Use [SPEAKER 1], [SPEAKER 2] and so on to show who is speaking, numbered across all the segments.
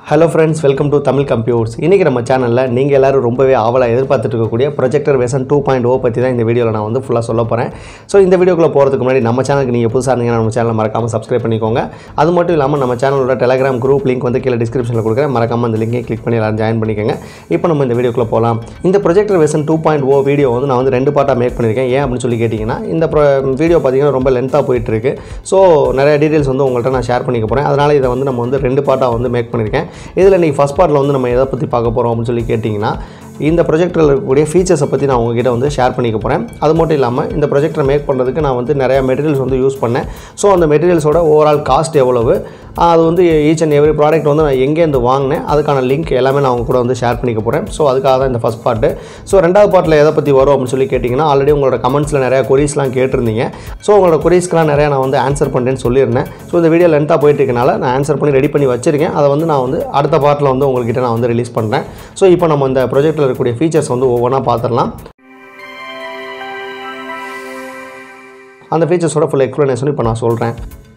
[SPEAKER 1] hello friends welcome to Tamil computers இன்றைக்கி நம்ம சேனலில் நீங்கள் எல்லோரும் ரொம்பவே ஆவலாக எதிர்பார்த்துட்டு இருக்கக்கூடிய projector version two point O பற்றி தான் இந்த வீடியோவில் நான் வந்து ஃபுல்லாக சொல்ல போகிறேன் ஸோ இந்த வீடியோக்குள்ளே போகிறதுக்கு முன்னாடி நம்ம சேனலுக்கு நீங்கள் புதுசாக இருந்தீங்கன்னா நம்ம சேனலை மறக்காமல் சப்ஸ்கிரைப் பண்ணிக்கோங்க அது மட்டும் இல்லாமல் நம்ம சேனலோட டெலிகிராம் குரூப் லிங்க் வந்து கீழே டிஸ்கிரிப்ஷனில் கொடுக்குறேன் மறக்காமல் அந்த லிங்கை கிளிக் பண்ணி எல்லாரும் ஜாயின் பண்ணிக்கோங்க இப்போ நம்ம இந்த வீடியோக்குள்ளே போகலாம் இந்த projector version two point O video வந்து நான் வந்து ரெண்டு பார்ட்டாக மேக் பண்ணியிருக்கேன் ஏன் அப்படின்னு சொல்லி கேட்டிங்கன்னா இந்த வீடியோ பார்த்தீங்கன்னா ரொம்ப லென்த்தாக போயிட்டு இருக்கு ஸோ நிறைய டீட்டெயில்ஸ் வந்து உங்கள்கிட்ட நான் ஷேர் பண்ணிக்க போகிறேன் அதனால் இதை வந்து நம்ம வந்து ரெண்டு பார்ட்டாக வந்து மேக் பண்ணியிருக்கேன் இதில் இன்றைக்கி ஃபஸ்ட் பார்ட்டில் வந்து நம்ம எதை பற்றி பார்க்க போகிறோம் அப்படின்னு சொல்லி கேட்டிங்கன்னா இந்த ப்ரொஜெக்டரில் இருக்கக்கூடிய ஃபீச்சர்ஸை பற்றி நான் உங்ககிட்ட வந்து ஷேர் பண்ணிக்க போகிறேன் அது மட்டும் இல்லாமல் இந்த ப்ரொஜெக்டரை மேக் பண்ணுறதுக்கு நான் வந்து நிறையா மெட்டீரியல்ஸ் வந்து யூஸ் பண்ணேன் ஸோ அந்த மெட்டீரியல்ஸோட ஓவரால் காஸ்ட் எவ்வளவு அது வந்து ஈச் அண்ட் எவ்ரி ப்ராடக்ட் வந்து நான் எங்கேருந்து வாங்கினேன் அதுக்கான லிங்க் எல்லாமே நான் உங்க கூட வந்து ஷேர் பண்ணிக்க போகிறேன் ஸோ அதுக்காக தான் இந்த ஃபஸ்ட் பார்ட்டு ஸோ ரெண்டாவது பார்ட்டில் எதை பற்றி வரும் அப்படின்னு சொல்லி கேட்டிங்கன்னா ஆல்ரெடி உங்களோட கமெண்ட்ஸில் நிறையா கொரீஸ்லாம் கேட்டிருந்தீங்க ஸோ உங்களோட கொரீஸ்க்கெலாம் நிறையா நான் வந்து ஆன்சர் பண்ணுறேன்னு சொல்லியிருந்தேன் ஸோ இந்த வீடியோ லென்த்தாக போயிட்டு இருக்கனால நான் ஆன்சர் பண்ணி ரெடி பண்ணி வச்சிருக்கேன் அதை வந்து நான் வந்து அடுத்த பார்ட்டில் வந்து உங்கள்கிட்ட நான் வந்து ரிலீஸ் பண்ணுறேன் ஸோ இப்போ நம்ம இந்த ப்ரொஜெக்ட்டில் இருக்கக்கூடிய ஃபீச்சர்ஸ் வந்து ஒவ்வொன்றா பார்த்துடலாம் அந்த ஃபீச்சர்ஸோட ஃபுல் எக்ஸ்ப்ளனேஷன் இப்போ நான் சொல்கிறேன்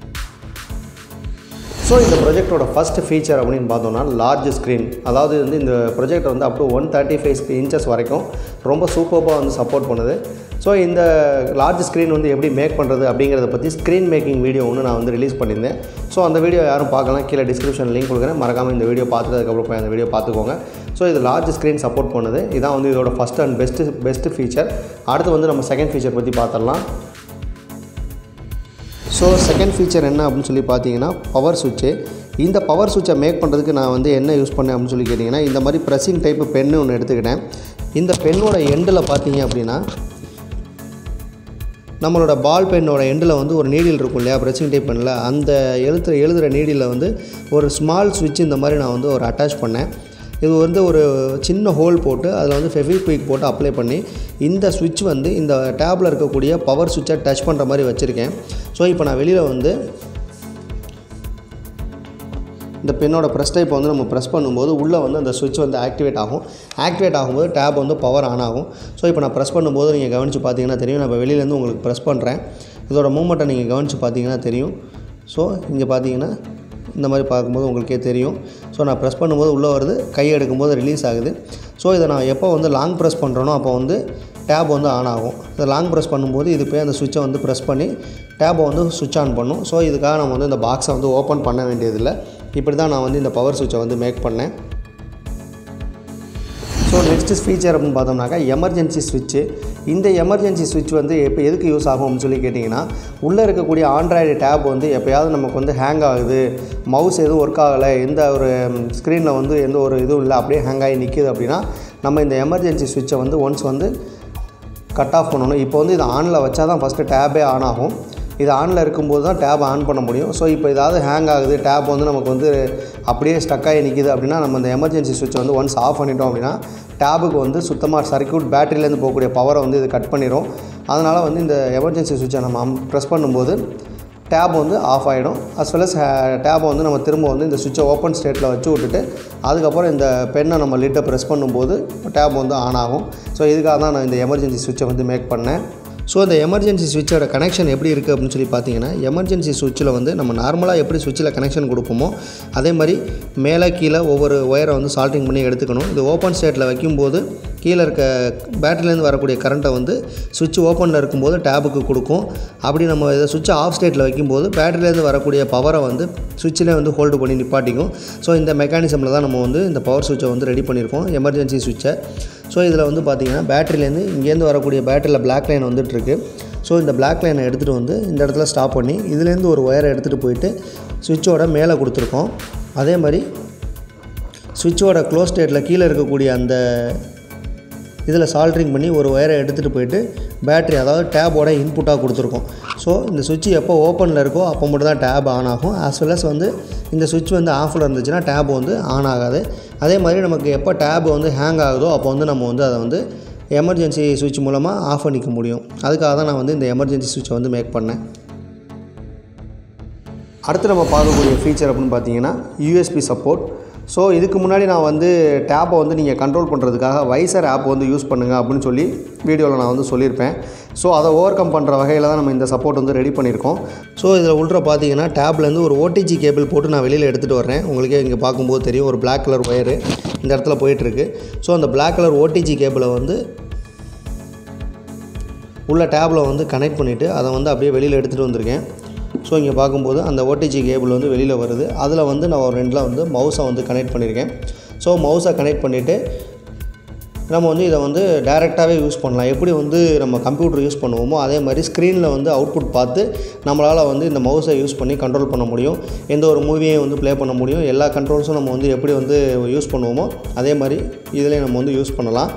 [SPEAKER 1] ஸோ இந்த ப்ரொஜெக்டோட ஃபஸ்ட் ஃபீச்சர் அப்படின்னு பார்த்தோம்னா லார்ஜ் ஸ்க்ரீன் அதாவது வந்து இந்த ப்ரொஜெக்டர் வந்து up to one thirty five inches வரைக்கும் ரொம்ப சூப்பராக வந்து சப்போர்ட் பண்ணுது ஸோ இந்த லார்ஜ் ஸ்க்ரீன் வந்து எப்படி மேக் பண்ணுறது அப்படிங்கிறத பற்றி ஸ்க்ரீன் மேக்கிங் வீடியோ ஒன்று நான் வந்து ரிலீஸ் பண்ணியிருந்தேன் ஸோ அந்த வீடியோ யாரும் பார்க்கலாம் கீழே டிஸ்கிரிப்ஷன் லிங்க் கொடுக்குறேன் மறக்காமல் இந்த வீடியோ பார்த்துட்டு அதுக்கப்புறம் போய் அந்த வீடியோ பார்த்துக்கோங்க ஸோ இது லார்ஜ் ஸ்க்ரீன் சப்போர்ட் பண்ணுது இதான் வந்து இதோட first and best best feature அடுத்து வந்து நம்ம செகண்ட் ஃபீச்சர் பற்றி பார்த்துடலாம் ஸோ செகண்ட் ஃபீச்சர் என்ன அப்படின்னு சொல்லி பார்த்தீங்கன்னா பவர் சுவிட்சு இந்த பவர் சுவிட்சை மேக் பண்ணுறதுக்கு நான் வந்து என்ன யூஸ் பண்ணேன் அப்படின்னு சொல்லி கேட்டிங்கன்னா இந்த மாதிரி ப்ரெஸ்ஸிங் டைப்பு பென்னு ஒன்று எடுத்துக்கிட்டேன் இந்த பென்னோட எண்டில் பார்த்தீங்க அப்படின்னா நம்மளோட பால் பென்னோட எண்டில் வந்து ஒரு நீடில் இருக்கும் இல்லையா ப்ரெஸ்ஸிங் டைப் பெனில் அந்த எழுத்து எழுதுகிற நீடில் வந்து ஒரு ஸ்மால் சுவிட்ச் இந்த மாதிரி நான் வந்து ஒரு அட்டாச் பண்ணேன் இது வந்து ஒரு சின்ன ஹோல் போட்டு அதில் வந்து ஃபெவிக்விக் போட்டு அப்ளை பண்ணி இந்த சுவிட்ச் வந்து இந்த டேப்பில் இருக்கக்கூடிய பவர் சுவிட்சை டச் பண்ணுற மாதிரி வச்சுருக்கேன் ஸோ இப்போ நான் வெளியில் வந்து இந்த பெண்ணோட ப்ரெஸ் டைப் வந்து நம்ம ப்ரெஸ் பண்ணும்போது உள்ளே வந்து அந்த சுவிட்ச் வந்து ஆக்டிவேட் ஆகும் ஆக்டிவேட் ஆகும்போது டேப் வந்து பவர் ஆன் ஆகும் ஸோ இப்போ நான் ப்ரெஸ் பண்ணும்போது நீங்கள் கவனித்து பார்த்தீங்கன்னா தெரியும் நான் இப்போ வெளியிலேருந்து உங்களுக்கு ப்ரெஸ் பண்ணுறேன் இதோட மூமெண்ட்டை நீங்கள் கவனித்து பார்த்தீங்கன்னா தெரியும் ஸோ இங்கே பார்த்தீங்கன்னா இந்த மாதிரி பார்க்கும்போது உங்களுக்கே தெரியும் ஸோ நான் ப்ரெஸ் பண்ணும்போது உள்ளே வருது கை எடுக்கும்போது ரிலீஸ் ஆகுது ஸோ இதை நான் எப்போ வந்து லாங் ப்ரெஸ் பண்ணுறேனோ அப்போ வந்து டேப் வந்து ஆன் ஆகும் இதை லாங் ப்ரெஸ் பண்ணும்போது இது போய் அந்த சுவிட்சை வந்து ப்ரெஸ் பண்ணி டேப்பை வந்து சுவிட்ச் ஆன் பண்ணும் ஸோ இதுக்காக நம்ம வந்து இந்த பாக்ஸை வந்து ஓப்பன் பண்ண வேண்டியதில்லை இப்படி தான் நான் வந்து இந்த பவர் சுவிட்சை வந்து மேக் பண்ணேன் ஸோ நெக்ஸ்ட்டு ஃபீச்சர் அப்படின்னு பார்த்தோம்னாக்கா எமர்ஜென்சி ஸ்விட்ச்சு இந்த எமர்ஜென்சி ஸ்விட்ச் வந்து எப்போ எதுக்கு யூஸ் ஆகும் அப்படின்னு சொல்லி கேட்டிங்கன்னா உள்ளே இருக்கக்கூடிய ஆண்ட்ராய்டு டேப் வந்து எப்போயாவது நமக்கு வந்து ஹேங் ஆகுது மவுஸ் எதுவும் ஒர்க் ஆகலை எந்த ஒரு ஸ்க்ரீனில் வந்து எந்த ஒரு இதுவும் இல்லை அப்படியே ஹேங் ஆகி நிற்கிது அப்படின்னா நம்ம இந்த எமர்ஜென்சி ஸ்விட்சை வந்து ஒன்ஸ் வந்து கட் ஆஃப் பண்ணணும் இப்போ வந்து இது ஆனில் வச்சா தான் ஃபஸ்ட்டு டேபே ஆன் ஆகும் இது ஆனில் இருக்கும்போது தான் டேப் ஆன் பண்ண முடியும் ஸோ இப்போ ஏதாவது ஹேங் ஆகுது டேப் வந்து நமக்கு வந்து அப்படியே ஸ்டக்காகி நிற்கிது அப்படின்னா நம்ம இந்த எமர்ஜென்சி சுவிட்ச் வந்து ஒன்ஸ் ஆஃப் பண்ணிட்டோம் அப்படின்னா டேபுக்கு வந்து சுத்தமாக சர்க்கியூட் பேட்டரியிலேருந்து போகக்கூடிய பவரை வந்து இது கட் பண்ணிடும் அதனால் வந்து இந்த எமர்ஜென்சி சுவிட்சை நம்ம ப்ரெஸ் பண்ணும்போது டேப் வந்து ஆஃப் ஆகிடும் அஸ் வெல் அஸ் டேப்பை வந்து நம்ம திரும்ப வந்து இந்த சுவிட்சை ஓப்பன் ஸ்டேட்டில் வச்சு விட்டுட்டு அதுக்கப்புறம் இந்த பெண்ணை நம்ம லிட்டை ப்ரெஸ் பண்ணும்போது டேப் வந்து ஆன் ஆகும் ஸோ இதுக்காக தான் நான் இந்த எமர்ஜென்சி சுவிட்சை வந்து மேக் பண்ணேன் ஸோ இந்த எமர்ஜென்சி சுவிட்சோட கனெக்ஷன் எப்படி இருக்குது அப்படின்னு சொல்லி பார்த்தீங்கன்னா எமர்ஜென்சி சுவிட்சில் வந்து நம்ம நார்மலாக எப்படி சுவிட்சில் கனெக்ஷன் கொடுப்போமோ அதே மாதிரி மேலே கீழே ஒவ்வொரு ஒயரை வந்து சால்ட்டிங் பண்ணி எடுத்துக்கணும் இது ஓப்பன் ஸ்டேட்டில் வைக்கும்போது கீழே இருக்க பேட்டரிலேருந்து வரக்கூடிய கரண்ட்டை வந்து சுவிட்ச் ஓப்பனில் இருக்கும்போது டேபுக்கு கொடுக்கும் அப்படி நம்ம இதை சுவிட்ச் ஆஃப் ஸ்டேட்டில் வைக்கும்போது பேட்டரிலேருந்து வரக்கூடிய பவரை வந்து சுவிட்சிலே வந்து ஹோல்டு பண்ணி நிப்பாட்டிக்கும் ஸோ இந்த மெக்கானிசமில் தான் நம்ம வந்து இந்த பவர் சுவிட்சை வந்து ரெடி பண்ணியிருக்கோம் எமர்ஜென்சி சுவிட்சை ஸோ இதில் வந்து பார்த்திங்கன்னா பேட்டரிலேருந்து இங்கேருந்து வரக்கூடிய பேட்டரியில் பிளாக் லைன் வந்துட்டுருக்கு ஸோ இந்த பிளாக் லைனை எடுத்துகிட்டு வந்து இந்த இடத்துல ஸ்டாப் பண்ணி இதுலேருந்து ஒரு ஒயரை எடுத்துகிட்டு போயிட்டு சுவிட்சோட மேலே கொடுத்துருக்கோம் அதே மாதிரி சுவிட்சோட க்ளோஸ் ஸ்டேட்டில் கீழே இருக்கக்கூடிய அந்த இதில் சால்ட்ரிங் பண்ணி ஒரு ஒயரை எடுத்துகிட்டு போயிட்டு பேட்ரி அதாவது டேபோட இன்புட்டாக கொடுத்துருக்கோம் ஸோ இந்த சுவிட்ச் எப்போ ஓப்பனில் இருக்கோ அப்போ மட்டும் தான் டேப் ஆன் ஆகும் ஆஸ் வெல் அஸ் வந்து இந்த சுவிட்ச் வந்து ஆஃபில் இருந்துச்சுன்னா டேப் வந்து ஆன் ஆகாது அதே மாதிரி நமக்கு எப்போ டேப் வந்து ஹேங் ஆகுதோ அப்போ வந்து நம்ம வந்து அதை வந்து எமர்ஜென்சி சுவிட்ச் மூலமாக ஆஃப் பண்ணிக்க முடியும் அதுக்காக தான் நான் வந்து இந்த எமர்ஜென்சி சுவிட்சை வந்து மேக் பண்ணேன் அடுத்து நம்ம பார்க்கக்கூடிய ஃபீச்சர் அப்படின்னு பார்த்தீங்கன்னா யூஎஸ்பி சப்போர்ட் ஸோ இதுக்கு முன்னாடி நான் வந்து டேப்பை வந்து நீங்கள் கண்ட்ரோல் பண்ணுறதுக்காக வைசர் ஆப் வந்து யூஸ் பண்ணுங்கள் அப்படின்னு சொல்லி வீடியோவில் நான் வந்து சொல்லியிருப்பேன் ஸோ அதை ஓவர் கம் பண்ணுற வகையில் தான் நம்ம இந்த சப்போர்ட் வந்து ரெடி பண்ணியிருக்கோம் ஸோ இதில் உள்ள பார்த்தீங்கன்னா டேப்லேருந்து ஒரு ஓடிஜி கேபிள் போட்டு நான் வெளியில் எடுத்துகிட்டு வரேன் உங்களுக்கே இங்கே பார்க்கும்போது தெரியும் ஒரு Black கலர் ஒயரு இந்த இடத்துல போயிட்டுருக்கு ஸோ அந்த Black கலர் ஓடிஜி கேபிளை வந்து உள்ள டேப்பில் வந்து கனெக்ட் பண்ணிவிட்டு அதை வந்து அப்படியே வெளியில் எடுத்துகிட்டு வந்திருக்கேன் ஸோ இங்கே பார்க்கும்போது அந்த ஓடிஜி கேபிள் வந்து வெளியில் வருது அதில் வந்து நான் ஒரு ரெண்டில் வந்து மவுஸை வந்து கனெக்ட் பண்ணியிருக்கேன் ஸோ மவுஸை கனெக்ட் பண்ணிவிட்டு நம்ம வந்து இதை வந்து டைரெக்டாகவே யூஸ் பண்ணலாம் எப்படி வந்து நம்ம கம்ப்யூட்டர் யூஸ் பண்ணுவோமோ அதே மாதிரி ஸ்க்ரீனில் வந்து அவுட்புட் பார்த்து நம்மளால் வந்து இந்த மவுஸை யூஸ் பண்ணி கண்ட்ரோல் பண்ண முடியும் எந்த ஒரு மூவியையும் வந்து ப்ளே பண்ண முடியும் எல்லா கண்ட்ரோல்ஸும் நம்ம வந்து எப்படி வந்து யூஸ் பண்ணுவோமோ அதே மாதிரி இதிலே நம்ம வந்து யூஸ் பண்ணலாம்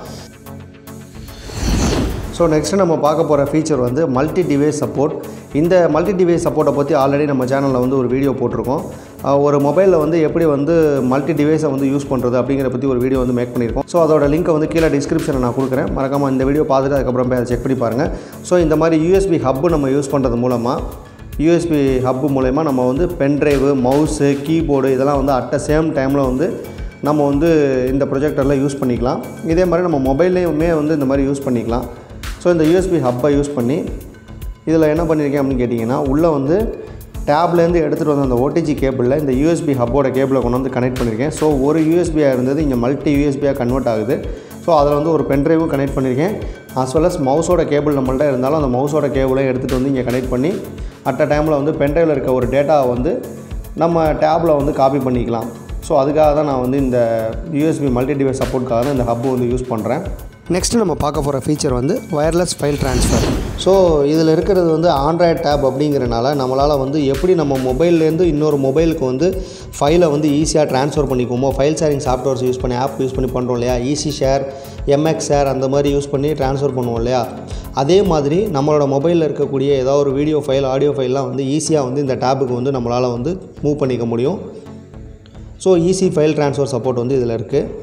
[SPEAKER 1] ஸோ நெக்ஸ்ட்டு நம்ம பார்க்க போகிற ஃபீச்சர் வந்து மல்டி டிவைஸ் சப்போர்ட் இந்த மல்டி டிவைஸ் சப்போர்ட்டை பற்றி ஆல்ரெடி நம்ம சேனலில் வந்து ஒரு வீடியோ போட்டிருக்கோம் அஹ் ஒரு மொபைலில் வந்து எப்படி வந்து மல்டி டிவைஸை வந்து யூஸ் பண்ணுறது அப்படிங்கிற பற்றி ஒரு வீடியோ வந்து மேக் பண்ணியிருக்கோம் ஸோ அதோட லிங்க்கை வந்து கீழே டிஸ்கிரிப்ஷனில் நான் கொடுக்குறேன் மறக்காமல் இந்த வீடியோ பார்த்துட்டு அதுக்கப்புறம் போய் அதை செக் பண்ணி பாருங்கள் ஸோ இந்த மாதிரி யூஎஸ்பி ஹப்பு நம்ம யூஸ் பண்ணுறது மூலமாக யூஎஸ்பி ஹப்பு மூலயமா நம்ம வந்து பென்ட்ரைவு மவுஸு கீபோர்டு இதெல்லாம் வந்து அட் த சேம் டைமில் வந்து நம்ம வந்து இந்த ப்ரொஜெக்டரில் யூஸ் பண்ணிக்கலாம் இதே மாதிரி நம்ம மொபைல்லையுமே வந்து இந்த மாதிரி யூஸ் பண்ணிக்கலாம் ஸோ இந்த யூஎஸ்பி ஹப்பை யூஸ் பண்ணி இதில் என்ன பண்ணியிருக்கேன் அப்படின்னு கேட்டிங்கன்னா உள்ளே வந்து டேப்லேருந்து எடுத்துகிட்டு வந்த அந்த ஓடிஜி கேபிளில் இந்த யூஎஸ்பி ஹப்போட கேபிளை கொண்டு வந்து கனெக்ட் பண்ணியிருக்கேன் ஸோ ஒரு யூஎஸ்பியாக இருந்தது இங்கே மல்டி யூஎஸ்பியாக கன்வெர்ட் ஆகுது ஸோ அதில் வந்து ஒரு பென்ட்ரைவும் கனெக்ட் பண்ணியிருக்கேன் as well as மவுஸோட கேபிள் நம்மள்ட்ட இருந்தாலும் அந்த மவுஸோட கேபிளையும் எடுத்துகிட்டு வந்து இங்கே கனெக்ட் பண்ணி அட் அ டைமில் வந்து பென்ட்ரைவில் இருக்க ஒரு டேட்டாவை வந்து நம்ம டேப்பில் வந்து காப்பி பண்ணிக்கலாம் ஸோ அதுக்காக தான் நான் வந்து இந்த யூஎஸ்பி மல்டி டிவைஸ் சப்போர்ட்காக தான் இந்த ஹப்பு வந்து யூஸ் பண்ணுறேன் நெக்ஸ்ட்டு நம்ம பார்க்க போகிற ஃபீச்சர் வந்து வயர்லெஸ் ஃபைல் ட்ரான்ஸ்ஃபர் ஸோ இதில் இருக்கிறது வந்து ஆண்ட்ராய்ட் டேப் அப்படிங்கிறனால நம்மளால் வந்து எப்படி நம்ம மொபைல்லேருந்து இன்னொரு மொபைலுக்கு வந்து ஃபைலை வந்து ஈஸியாக ட்ரான்ஸ்ஃபர் பண்ணிக்குவோமோ ஃபைல் ஷேரிங் சாஃப்ட்வேர்ஸ் யூஸ் பண்ணி ஆப் யூஸ் பண்ணி பண்ணுறோம் இல்லையா ஈஸி ஷேர் எம்எக்ஸ் ஷேர் அந்த மாதிரி யூஸ் பண்ணி ட்ரான்ஸ்ஃபர் பண்ணுவோம் இல்லையா அதே மாதிரி நம்மளோட மொபைலில் இருக்கக்கூடிய ஏதாவது ஒரு வீடியோ ஃபைல் ஆடியோ ஃபைல்லாம் வந்து ஈஸியாக வந்து இந்த டேபுக்கு வந்து நம்மளால் வந்து மூவ் பண்ணிக்க முடியும் so easy file transfer support வந்து இதில் இருக்குது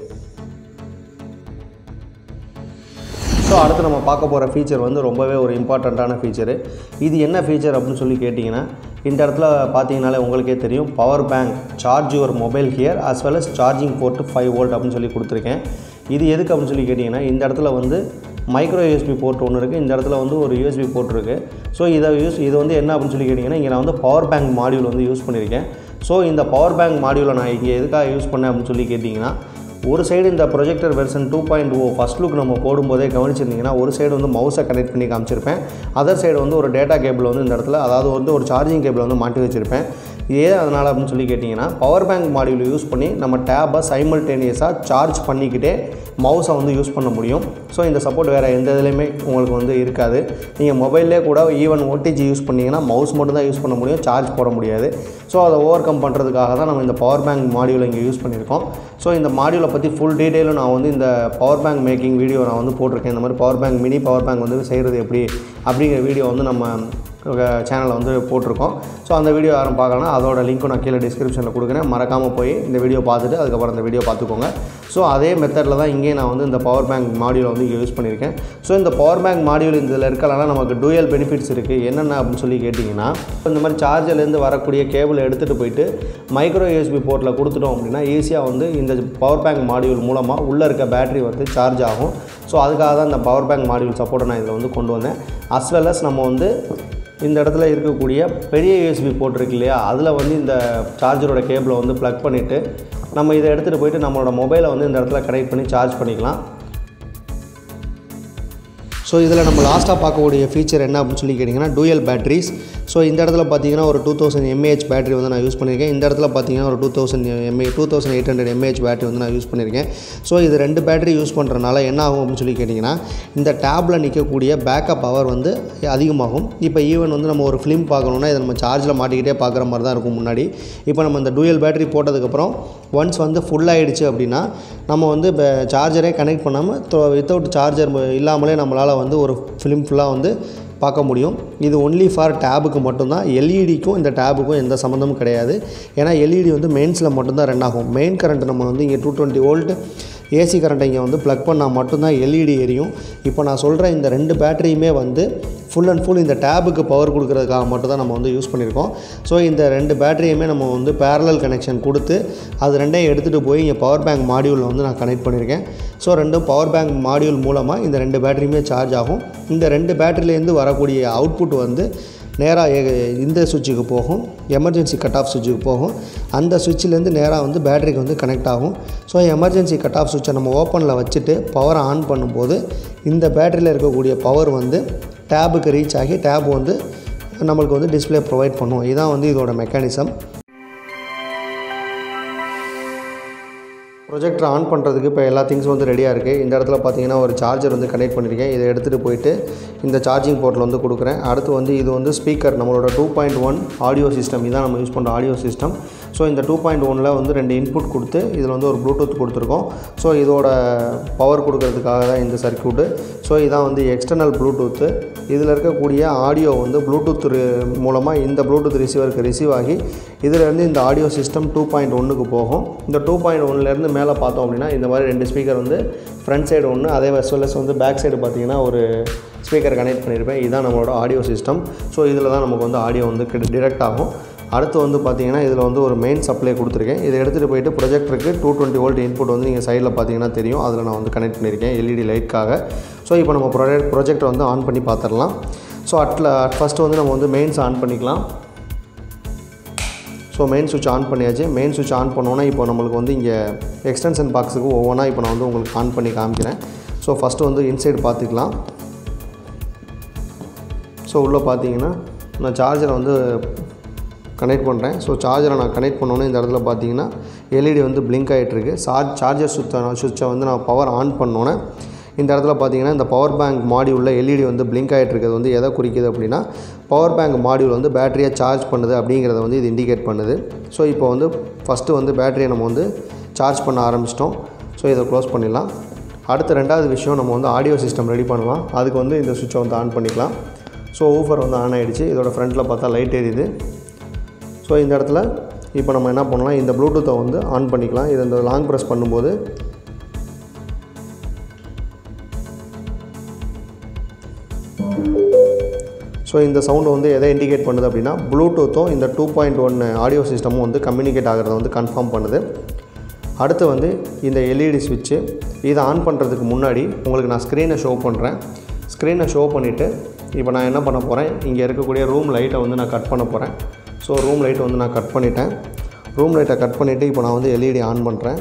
[SPEAKER 1] ஸோ அடுத்து நம்ம பார்க்க போகிற ஃபீச்சர் வந்து ரொம்பவே ஒரு இம்பார்ட்டண்ட்டான ஃபீச்சரு இது என்ன ஃபீச்சர் அப்படின்னு சொல்லி கேட்டிங்கன்னா இந்த இடத்துல பார்த்தீங்கனாலே உங்களுக்கே தெரியும் power bank charge your mobile here as well as charging port five volt அப்படின்னு சொல்லி கொடுத்துருக்கேன் இது எதுக்கு அப்படின்னு சொல்லி கேட்டிங்கன்னா இந்த இடத்துல வந்து மைக்ரோ யூஎஸ்பி போர்ட் ஒன்று இருக்குது இந்த இடத்துல வந்து ஒரு யூஎஸ்பி போர்ட் இருக்குது ஸோ இதை யூஸ் இது வந்து என்ன அப்படின்னு சொல்லி கேட்டிங்கன்னா இங்கே நான் வந்து பவர் பேங்க் மாடியூல் வந்து யூஸ் பண்ணியிருக்கேன் ஸோ இந்த பவர் பேங்க் மாடியூலை நான் இங்கே எதுக்காக யூஸ் பண்ணேன் அப்படின்னு சொல்லி கேட்டிங்கன்னா ஒரு சைடு இந்த projector version two point O first look நம்ம போடும்போதே கவனிச்சிருந்தீங்கன்னா ஒரு சைடு வந்து மவுஸை கனெக்ட் பண்ணி காமிச்சிருப்பேன் அதர் சைடு வந்து ஒரு டேட்டா கேபிள் வந்து இந்த இடத்துல அதாவது வந்து ஒரு சார்ஜிங் கேபிள் வந்து மாட்டி வச்சுருப்பேன் ஏன் அதனால் அப்படின்னு சொல்லி கேட்டிங்கன்னா பவர் பேங்க் மாடியூல் யூஸ் பண்ணி நம்ம டேப்பை சைமல்டேனியஸாக சார்ஜ் பண்ணிக்கிட்டே மவுஸை வந்து யூஸ் பண்ண முடியும் ஸோ இந்த சப்போர்ட் வேறு எந்த இதுலேயுமே உங்களுக்கு வந்து இருக்காது நீங்கள் மொபைல்லே கூட ஈவன் ஓடிஜி யூஸ் பண்ணிங்கன்னா மவுஸ் மட்டும் தான் யூஸ் பண்ண முடியும் சார்ஜ் போட முடியாது ஸோ அதை ஓவர் கம் பண்ணுறதுக்காக தான் நம்ம இந்த பவர் பேங்க் மாடியூலை இங்கே யூஸ் பண்ணியிருக்கோம் ஸோ இந்த மாடியூலை பற்றி ஃபுல் டீட்டெயிலும் நான் வந்து இந்த பவர் பேங்க் மேக்கிங் வீடியோ நான் வந்து போட்டிருக்கேன் இந்த மாதிரி power bank mini power bank வந்து செய்கிறது எப்படி அப்படிங்கிற வீடியோ வந்து நம்ம சேனலில் வந்து போட்டிருக்கோம் ஸோ அந்த வீடியோ யாரும் பார்க்கலாம் அதோட லிங்க்கும் நான் கீழே டிஸ்கிரிப்ஷனில் கொடுக்குறேன் மறக்காமல் போய் இந்த வீடியோ பார்த்துட்டு அதுக்கப்புறம் இந்த வீடியோ பார்த்துக்கோங்க ஸோ அதே மெத்தடில் தான் இங்கேயும் நான் வந்து இந்த பவர் பேங்க் மாடியூலை வந்து இங்கே யூஸ் பண்ணியிருக்கேன் ஸோ இந்த பவர் பேங்க் மாடியூல் இதில் இருக்கலனா நமக்கு டூயல் பெனிஃபிட்ஸ் இருக்குது என்னென்ன அப்படின்னு சொல்லி கேட்டிங்கன்னா இந்த மாதிரி சார்ஜர்லேருந்து வரக்கூடிய கேபிள் எடுத்துகிட்டு போயிட்டு மைக்ரோ யூஎஸ்பி போர்ட்டில் கொடுத்துட்டோம் அப்படின்னா ஈஸியாக வந்து இந்த பவர் பேங்க் மாடியூல் மூலமாக உள்ளே இருக்க பேட்டரி வந்து சார்ஜ் ஆகும் ஸோ அதுக்காக தான் இந்த பவர் பேங்க் மாடியூல் சப்போர்ட்டை நான் இதில் வந்து கொண்டு வந்தேன் அஸ் வெல் as நம்ம வந்து இந்த இடத்துல இருக்கக்கூடிய பெரிய யூஎஸ்பி போர்ட் இருக்கு இல்லையா அதில் வந்து இந்த சார்ஜரோட கேபிளை வந்து ப்ளக் பண்ணிவிட்டு நம்ம இதை எடுத்துகிட்டு போயிட்டு நம்மளோட மொபைலை வந்து இந்த இடத்துல கனெக்ட் பண்ணி சார்ஜ் பண்ணிக்கலாம் ஸோ இதில் நம்ம லாஸ்ட்டாக பார்க்கக்கூடிய ஃபீச்சர் என்ன அப்படின்னு சொல்லி கேட்டிங்கன்னா டூயல் பேட்டரிஸ் ஸோ இந்த இடத்துல பார்த்தீங்கன்னா ஒரு டூ தௌசண்ட் எம்ஏஹெச் பேட்டரி வந்து நான் யூஸ் பண்ணியிருக்கேன் இந்த இடத்துல பார்த்தீங்கன்னா ஒரு two thousand mA two thousand eight hundred mAh battery வந்து நான் யூஸ் பண்ணியிருக்கேன் ஸோ இது ரெண்டு பேட்டரி யூஸ் பண்ணுறனால என்ன ஆகும் அப்படின்னு சொல்லி கேட்டிங்கன்னா இந்த டேப்பில் நிற்கக்கூடிய பேக்கப் பவர் வந்து அதிகமாகும் இப்போ ஈவன் வந்து நம்ம ஒரு ஃபிலிம் பார்க்கணுன்னா இதை நம்ம சார்ஜில் மாட்டிக்கிட்டே பார்க்குற மாதிரி தான் இருக்கும் முன்னாடி இப்போ நம்ம இந்த டூயல் பேட்டரி போட்டதுக்கப்புறம் ஒன்ஸ் வந்து ஃபுல் ஆகிடுச்சு அப்படின்னா நம்ம வந்து இப்போ சார்ஜரே கனெக்ட் பண்ணாமல் வித்தவுட் சார்ஜர் இல்லாமலே நம்மளால் வந்து ஒரு ஃபிலிம் ஃபுல்லாக வந்து பார்க்க முடியும் இது ஒன்லி ஃபார் டேபுக்கு மட்டும்தான் எல்இடிக்கும் இந்த டேபுக்கும் எந்த சம்மந்தமும் கிடையாது ஏன்னா எல்இடி வந்து மெயின்ஸில் மட்டும்தான் ரன் ஆகும் மெயின் கரண்ட் நம்ம வந்து இங்கே டூ டுவெண்ட்டி வோல்ட் ஏசி கரண்ட்டை இங்கே வந்து ப்ளக் பண்ணால் மட்டும்தான் எல்இடி எரியும் இப்போ நான் சொல்கிற இந்த ரெண்டு பேட்டரியுமே வந்து ஃபுல் அண்ட் ஃபுல் இந்த டேபுக்கு பவர் கொடுக்கறதுக்காக மட்டும் தான் நம்ம வந்து யூஸ் பண்ணியிருக்கோம் ஸோ இந்த ரெண்டு பேட்டரியுமே நம்ம வந்து பேரலல் கனெக்ஷன் கொடுத்து அது ரெண்டையும் எடுத்துகிட்டு போய் இங்கே பவர் பேங்க் மாடியூலில் வந்து நான் கனெக்ட் பண்ணியிருக்கேன் ஸோ ரெண்டும் பவர் பேங்க் மாடியூல் மூலமாக இந்த ரெண்டு பேட்டரியுமே சார்ஜ் ஆகும் இந்த ரெண்டு பேட்டரியிலேருந்து வரக்கூடிய அவுட்புட் வந்து நேராக இந்த சுவிட்சுக்கு போகும் எமர்ஜென்சி கட் ஆஃப் சுவிட்சுக்கு போகும் அந்த சுவிட்சிலேருந்து நேராக வந்து பேட்டரிக்கு வந்து கனெக்ட் ஆகும் ஸோ எமர்ஜென்சி கட் ஆஃப் சுவிட்சை நம்ம ஓப்பனில் வச்சுட்டு பவரை ஆன் பண்ணும்போது இந்த பேட்டரியில் இருக்கக்கூடிய பவர் வந்து டேபுக்கு ரீச் ஆகி டேப் வந்து நம்மளுக்கு வந்து டிஸ்பிளே ப்ரொவைட் பண்ணும் இதுதான் வந்து இதோட மெக்கானிசம் ப்ரொஜெக்டர் ஆன் பண்ணுறதுக்கு இப்போ எல்லா திங்ஸும் வந்து ரெடியாக இருக்குது இந்த இடத்துல பார்த்தீங்கன்னா ஒரு சார்ஜர் வந்து கனெக்ட் பண்ணியிருக்கேன் இதை எடுத்துகிட்டு போயிட்டு இந்த சார்ஜிங் போர்ட்டில் வந்து கொடுக்குறேன் அடுத்து வந்து இது வந்து ஸ்பீக்கர் நம்மளோட two point one audio system இதான் நம்ம யூஸ் பண்ணுற ஆடியோ சிஸ்டம் ஸோ இந்த டூ பாயிண்ட் ஒனில் வந்து ரெண்டு இன்புட் கொடுத்து இதில் வந்து ஒரு ப்ளூடூத் கொடுத்துருக்கோம் ஸோ இதோட பவர் கொடுக்கறதுக்காக தான் இந்த சர்க்கியூட்டு ஸோ இதான் வந்து எக்ஸ்டர்னல் ப்ளூடூத்து இதில் இருக்கக்கூடிய ஆடியோ வந்து ப்ளூடூத் மூலமாக இந்த ப்ளூடூத் ரிசீவருக்கு ரிசீவ் ஆகி இதிலேருந்து இந்த ஆடியோ சிஸ்டம் டூ பாயிண்ட் ஒன்றுக்கு போகும் இந்த டூ பாயிண்ட் ஒன்லேருந்து மேலே பார்த்தோம் அப்படின்னா இந்த மாதிரி ரெண்டு ஸ்பீக்கர் வந்து ஃப்ரண்ட் சைடு ஒன்று அதே வெஸ்வல்லஸ் வந்து பேக் சைடு பார்த்தீங்கன்னா ஒரு ஸ்பீக்கர் கனெக்ட் பண்ணியிருப்பேன் இதுதான் நம்மளோட ஆடியோ சிஸ்டம் ஸோ இதில் தான் நமக்கு வந்து ஆடியோ வந்து டிரெக்ட் ஆகும் அடுத்து வந்து பார்த்தீங்கன்னா இதில் வந்து ஒரு மெயின் சப்ளை கொடுத்துருக்கேன் இதை எடுத்துகிட்டு போயிட்டு ப்ரொஜெக்டருக்கு டூ டுவெண்ட்டி வோல்ட் இன்புட் வந்து நீங்கள் சைடில் பார்த்தீங்கன்னா தெரியும் அதில் நான் வந்து கனெக்ட் பண்ணியிருக்கேன் எல்இடி லைட்காக ஸோ இப்போ நம்ம ப்ரொஜெக்ட் ப்ரொஜெக்டர் வந்து ஆன் பண்ணி பார்த்துடலாம் ஸோ அட்ல அட் ஃபஸ்ட்டு வந்து நம்ம வந்து மெயின்ஸ் ஆன் பண்ணிக்கலாம் ஸோ மெயின் சுவிட்ச் ஆன் பண்ணியாச்சு மெயின் சுவிட்ச் ஆன் பண்ணோன்னா இப்போ நம்மளுக்கு வந்து இங்கே எக்ஸ்டென்ஷன் பாக்ஸுக்கு ஒவ்வொன்றா இப்போ நான் வந்து உங்களுக்கு ஆன் பண்ணி காமிக்கிறேன் ஸோ ஃபஸ்ட்டு வந்து இன்சைடு பார்த்துக்கலாம் ஸோ உள்ளே பார்த்தீங்கன்னா நான் சார்ஜரை வந்து கனெக்ட் பண்ணுறேன் ஸோ சார்ஜரை நான் கனெக்ட் பண்ணோன்னே இந்த இடத்துல பார்த்தீங்கன்னா எல்இடி வந்து பிளிங்க் ஆகிட்டுருக்கு சார்ஜ் சார்ஜர் சுத்த சுவிட்சை வந்து நான் பவர் ஆன் பண்ணோன்னே இந்த இடத்துல பார்த்தீங்கன்னா இந்த பவர் பேங்க் மாடியூலில் எல்இடி வந்து பிளிங்க் ஆகிட்டு இருக்கிறது வந்து எதை குறிக்குது அப்படின்னா பவர் பேங்க் மாடியூல் வந்து பேட்டரியை சார்ஜ் பண்ணுது அப்படிங்கிறத வந்து இது இண்டிகேட் பண்ணுது ஸோ இப்போ வந்து ஃபஸ்ட்டு வந்து பேட்டரியை நம்ம வந்து சார்ஜ் பண்ண ஆரம்பிச்சிட்டோம் ஸோ இதை க்ளோஸ் பண்ணிடலாம் அடுத்த ரெண்டாவது விஷயம் நம்ம வந்து ஆடியோ சிஸ்டம் ரெடி பண்ணலாம் அதுக்கு வந்து இந்த சுவிட்சை வந்து ஆன் பண்ணிக்கலாம் ஸோ ஊஃபர் வந்து ஆன் ஆகிடுச்சு இதோட ஃப்ரண்ட்டில் பார்த்தா லைட் எரியுது ஸோ இந்த இடத்துல இப்போ நம்ம என்ன பண்ணலாம் இந்த ப்ளூடூத்தை வந்து ஆன் பண்ணிக்கலாம் இது இந்த லாங் ப்ரெஸ் பண்ணும்போது ஸோ இந்த சவுண்டு வந்து எதை இண்டிகேட் பண்ணுது அப்படின்னா ப்ளூடூத்தும் இந்த டூ பாயிண்ட் ஒன் ஆடியோ சிஸ்டமும் வந்து கம்யூனிகேட் ஆகிறத வந்து கன்ஃபார்ம் பண்ணுது அடுத்து வந்து இந்த எல்இடி சுவிட்சு இதை ஆன் பண்ணுறதுக்கு முன்னாடி உங்களுக்கு நான் ஸ்க்ரீனை ஷோ பண்ணுறேன் ஸ்க்ரீனை ஷோ பண்ணிவிட்டு இப்போ நான் என்ன பண்ண போகிறேன் இங்கே இருக்கக்கூடிய ரூம் லைட்டை வந்து நான் கட் பண்ண போகிறேன் ஸோ ரூம் லைட்டை வந்து நான் கட் பண்ணிட்டேன் ரூம் லைட்டை கட் பண்ணிவிட்டு இப்போ நான் வந்து எல்இடி ஆன் பண்ணுறேன்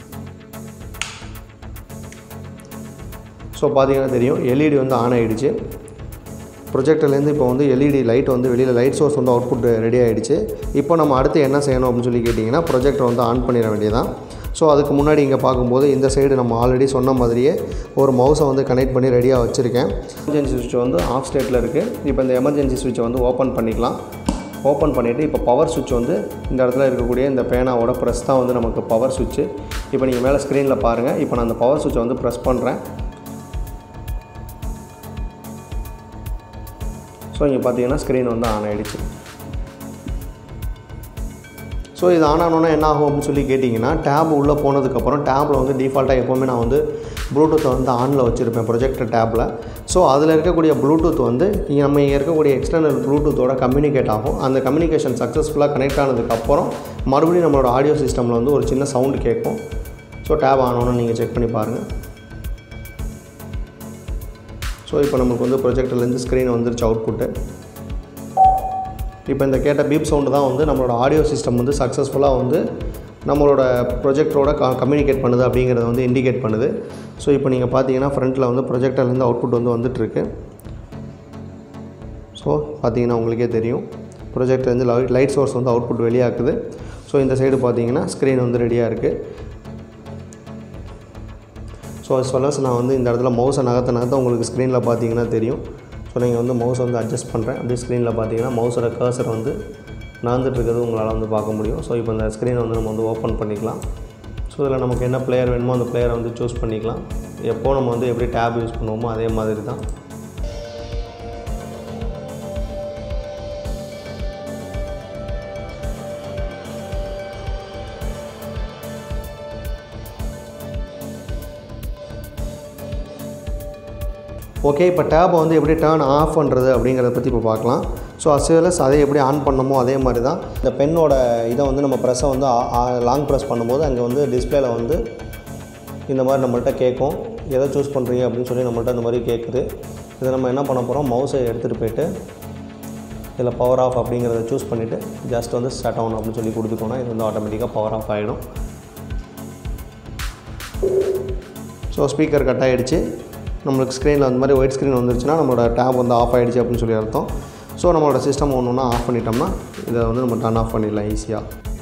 [SPEAKER 1] ஸோ பார்த்தீங்கன்னா தெரியும் எல்இடி வந்து ஆன் ஆகிடுச்சு ப்ரொஜெக்டர்லேருந்து இப்போ வந்து எல்இடி லைட் வந்து வெளியில் லைட் சோர்ஸ் வந்து அவுட்புட் ரெடி ஆகிடுச்சு இப்போ நம்ம அடுத்து என்ன செய்யணும் அப்படின்னு சொல்லி கேட்டிங்கன்னா ப்ரொஜெக்டர் வந்து ஆன் பண்ணிட வேண்டியதான் ஸோ அதுக்கு முன்னாடி இங்கே பார்க்கும்போது இந்த சைடு நம்ம ஆல்ரெடி சொன்ன மாதிரியே ஒரு மவுஸை வந்து கனெக்ட் பண்ணி ரெடியாக வச்சுருக்கேன் எமர்ஜென்சி சுவிட்ச் வந்து ஆஃப் ஸ்டேட்டில் இருக்குது இப்போ இந்த எமர்ஜென்சி சுவிட்சை வந்து ஓப்பன் பண்ணிக்கலாம் ஓப்பன் பண்ணிவிட்டு இப்போ பவர் சுவிட்ச் வந்து இந்த இடத்துல இருக்கக்கூடிய இந்த பேனாவோட ப்ரெஸ் தான் வந்து நமக்கு பவர் சுவிட்சு இப்போ நீங்கள் மேலே ஸ்க்ரீனில் பாருங்கள் இப்போ நான் அந்த பவர் சுவிட்சை வந்து ப்ரெஸ் பண்ணுறேன் ஸோ இங்கே பார்த்தீங்கன்னா ஸ்க்ரீன் வந்து ஆன் ஆகிடுச்சு ஸோ இது ஆன் ஆனோன்னா என்ன ஆகும் அப்படின்னு சொல்லி கேட்டிங்கன்னா டேப் உள்ளே போனதுக்கப்புறம் டேப்பில் வந்து டிஃபால்ட்டாக எப்போவுமே நான் வந்து ப்ளூடூத்தை வந்து ஆனில் வச்சுருப்பேன் ப்ரொஜெக்டர் டேப்பில் ஸோ அதில் இருக்கக்கூடிய ப்ளூடூத் வந்து இங்கே நம்ம இங்கே இருக்கக்கூடிய எக்ஸ்டர்னல் ப்ளூடூத்தோட கம்யூனிகேட் ஆகும் அந்த கம்யூனிகேஷன் சக்ஸஸ்ஃபுல்லாக கனெக்ட் ஆனதுக்கப்புறம் மறுபடியும் நம்மளோட ஆடியோ சிஸ்டமில் வந்து ஒரு சின்ன சவுண்டு கேட்கும் ஸோ டேப் ஆனோன்னு நீங்கள் செக் பண்ணி பாருங்கள் ஸோ இப்போ நமக்கு வந்து ப்ரொஜெக்டர்லேருந்து ஸ்க்ரீன் வந்துருச்சு அவுட்புட்டு இப்போ இந்த கேட்ட பீப் சவுண்டு தான் வந்து நம்மளோட ஆடியோ சிஸ்டம் வந்து சக்ஸஸ்ஃபுல்லாக வந்து நம்மளோட ப்ரொஜெக்டரோட க கம்யூனிகேட் பண்ணுது அப்படிங்கிறத வந்து இண்டிகேட் பண்ணுது ஸோ இப்போ நீங்கள் பார்த்தீங்கன்னா ஃப்ரண்ட்டில் வந்து ப்ரொஜெக்டர்லேருந்து அவுட்புட் வந்து வந்துட்டுருக்கு ஸோ பார்த்தீங்கன்னா உங்களுக்கே தெரியும் ப்ரொஜெக்டர்லேருந்து லைட் லைட் சோர்ஸ் வந்து அவுட்புட் வெளியாக்குது ஸோ இந்த சைடு பார்த்தீங்கன்னா ஸ்க்ரீன் வந்து ரெடியாக இருக்குது ஸோ அது சொல்லஸ் நான் வந்து இந்த இடத்துல மவுஸை நகர்த்த நகர்த்த உங்களுக்கு ஸ்க்ரீனில் பார்த்தீங்கன்னா தெரியும் ஸோ நீங்கள் வந்து மவுஸை வந்து அட்ஜஸ்ட் பண்ணுறேன் அப்படியே ஸ்க்ரீனில் பார்த்தீங்கன்னா மவுஸோட கர்சர் வந்து நகர்ந்துட்டு இருக்கிறது உங்களால் வந்து பார்க்க முடியும் ஸோ இப்போ இந்த ஸ்க்ரீனை வந்து நம்ம வந்து ஓப்பன் பண்ணிக்கலாம் ஸோ இதில் நமக்கு என்ன பிளேயர் வேணுமோ அந்த பிளேயரை வந்து சூஸ் பண்ணிக்கலாம் எப்போ நம்ம வந்து எப்படி டேப் யூஸ் பண்ணுவோமோ அதே மாதிரி தான் ஓகே இப்போ டேப்பை வந்து எப்படி டேர்ன் ஆஃப் பண்ணுறது அப்படிங்கிறத பற்றி இப்போ பார்க்கலாம் ஸோ அஸ்வெலஸ் அதை எப்படி ஆன் பண்ணமோ அதே மாதிரி தான் இந்த பெண்ணோட இதை வந்து நம்ம ப்ரெஸ்ஸை வந்து லாங் ப்ரெஸ் பண்ணும்போது அங்கே வந்து டிஸ்பிளேல வந்து இந்த மாதிரி நம்மள்ட்ட கேட்கும் எதை சூஸ் பண்ணுறீங்க அப்படின்னு சொல்லி நம்மள்ட்ட இந்த மாதிரி கேட்குது இதை நம்ம என்ன பண்ண போகிறோம் மவுஸை எடுத்துகிட்டு போயிட்டு இதில் பவர் ஆஃப் அப்படிங்கிறத சூஸ் பண்ணிவிட்டு ஜஸ்ட் வந்து ஷட் ஆன் அப்படின்னு சொல்லி கொடுத்துக்கோனா இது வந்து ஆட்டோமேட்டிக்காக பவர் ஆஃப் ஆகிடும் ஸோ ஸ்பீக்கர் கட் ஆகிடுச்சு நம்மளுக்கு ஸ்க்ரீனில் அந்த மாதிரி ஒயிட் ஸ்க்ரீன் வந்துருச்சுன்னா நம்மளோட டேப் வந்து ஆஃப் ஆகிடுச்சு அப்படின்னு சொல்லி அர்த்தம் ஸோ நம்மளோட சிஸ்டம் ஒன்று ஒன்றா ஆஃப் பண்ணிட்டோம்னா இதை வந்து நம்ம டர்ன் ஆஃப் பண்ணிடலாம் ஈஸியாக